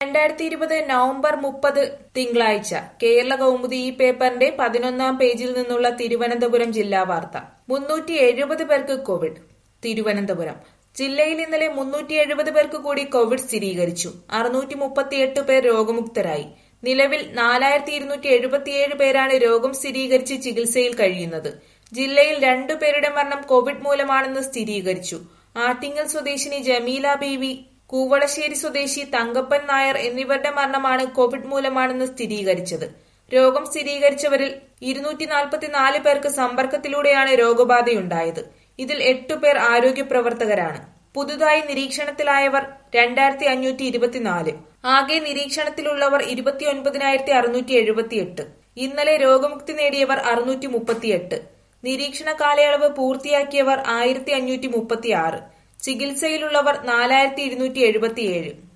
രണ്ടായിരത്തി ഇരുപത് നവംബർ മുപ്പത് തിങ്കളാഴ്ച കേരള കൗമുദി ഈ പേപ്പറിന്റെ പതിനൊന്നാം പേജിൽ നിന്നുള്ള തിരുവനന്തപുരം ജില്ലാ വാർത്ത മുന്നൂറ്റി എഴുപത് പേർക്ക് കോവിഡ് തിരുവനന്തപുരം ജില്ലയിൽ ഇന്നലെ മുന്നൂറ്റി എഴുപത് പേർക്ക് കൂടി കോവിഡ് സ്ഥിരീകരിച്ചു അറുന്നൂറ്റി മുപ്പത്തിയെട്ട് പേർ രോഗമുക്തരായി നിലവിൽ നാലായിരത്തി ഇരുന്നൂറ്റി എഴുപത്തിയേഴ് പേരാണ് രോഗം സ്ഥിരീകരിച്ച് ചികിത്സയിൽ കഴിയുന്നത് ജില്ലയിൽ രണ്ടു പേരുടെ മരണം കോവിഡ് മൂലമാണെന്ന് സ്ഥിരീകരിച്ചു ആറ്റിങ്ങൽ സ്വദേശിനി ജമീല ബീവി കൂവളശ്ശേരി സ്വദേശി തങ്കപ്പൻ നായർ എന്നിവരുടെ മരണമാണ് കോവിഡ് മൂലമാണെന്ന് സ്ഥിരീകരിച്ചത് രോഗം സ്ഥിരീകരിച്ചവരിൽ ഇരുന്നൂറ്റി നാൽപ്പത്തിനാല് പേർക്ക് സമ്പർക്കത്തിലൂടെയാണ് രോഗബാധയുണ്ടായത് ഇതിൽ എട്ടു പേർ ആരോഗ്യ പ്രവർത്തകരാണ് പുതുതായി നിരീക്ഷണത്തിലായവർ രണ്ടായിരത്തി അഞ്ഞൂറ്റി ഇരുപത്തിനാല് ആകെ നിരീക്ഷണത്തിലുള്ളവർ ഇരുപത്തിയൊൻപതിനായിരത്തി അറുന്നൂറ്റി എഴുപത്തിയെട്ട് ഇന്നലെ രോഗമുക്തി നേടിയവർ അറുന്നൂറ്റി മുപ്പത്തിയെട്ട് നിരീക്ഷണ കാലയളവ് പൂർത്തിയാക്കിയവർ ആയിരത്തി അഞ്ഞൂറ്റി മുപ്പത്തിയാറ് ചികിത്സയിലുള്ളവർ നാലായിരത്തി ഇരുന്നൂറ്റി എഴുപത്തിയേഴ്